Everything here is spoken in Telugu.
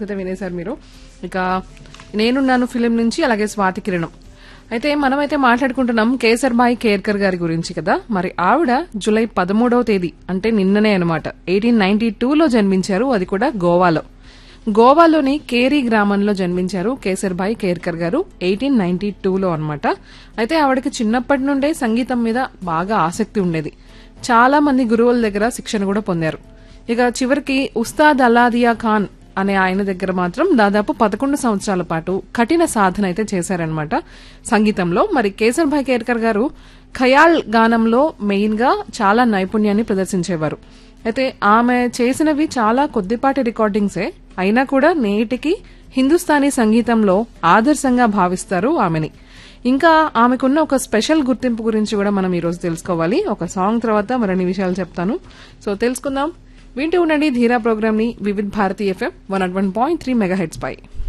సాంగ్స్ అయితే వినేశారు మీరు ఇక నేనున్నాను ఫిలిం నుంచి అలాగే స్వాతి కిరణం అయితే మనమైతే మాట్లాడుకుంటున్నాం కేసర్బాయి కేర్కర్ గారి గురించి కదా మరి ఆవిడ జూలై పదమూడవ తేదీ అంటే నిన్ననే అనమాట ఎయిటీన్ నైన్టీ టూలో జన్మించారు అది కూడా గోవాలో గోవాలోని కేరీ గ్రామంలో జన్మించారు కేసర్బాయి కేర్కర్ గారు ఎయిటీన్ నైన్టీ టూలో అనమాట అయితే ఆవిడకి చిన్నప్పటి నుండే సంగీతం మీద బాగా ఆసక్తి ఉండేది చాలా మంది గురువుల దగ్గర శిక్షణ కూడా పొందారు ఇక చివరికి ఉస్తాద్ అలాదియా ఖాన్ అనే ఆయన దగ్గర మాత్రం దాదాపు పదకొండు సంవత్సరాల పాటు కఠిన సాధన అయితే చేశారనమాట సంగీతంలో మరి కేసర్భాయ్ కేర్కర్ గారు ఖయాల్ గానంలో మెయిన్ గా చాలా నైపుణ్యాన్ని ప్రదర్శించేవారు అయితే ఆమె చేసినవి చాలా కొద్దిపాటి రికార్డింగ్సే అయినా కూడా నేటికి హిందుస్థానీ సంగీతంలో ఆదర్శంగా భావిస్తారు ఆమెని ఇంకా ఆమెకున్న ఒక స్పెషల్ గుర్తింపు గురించి కూడా మనం ఈ రోజు తెలుసుకోవాలి ఒక సాంగ్ తర్వాత మరిన్ని విషయాలు చెప్తాను సో తెలుసుకుందాం వింటూ ఉండండి ధీరా ప్రోగ్రామ్ ని Vividh Bharati F M one one point three megahertz పై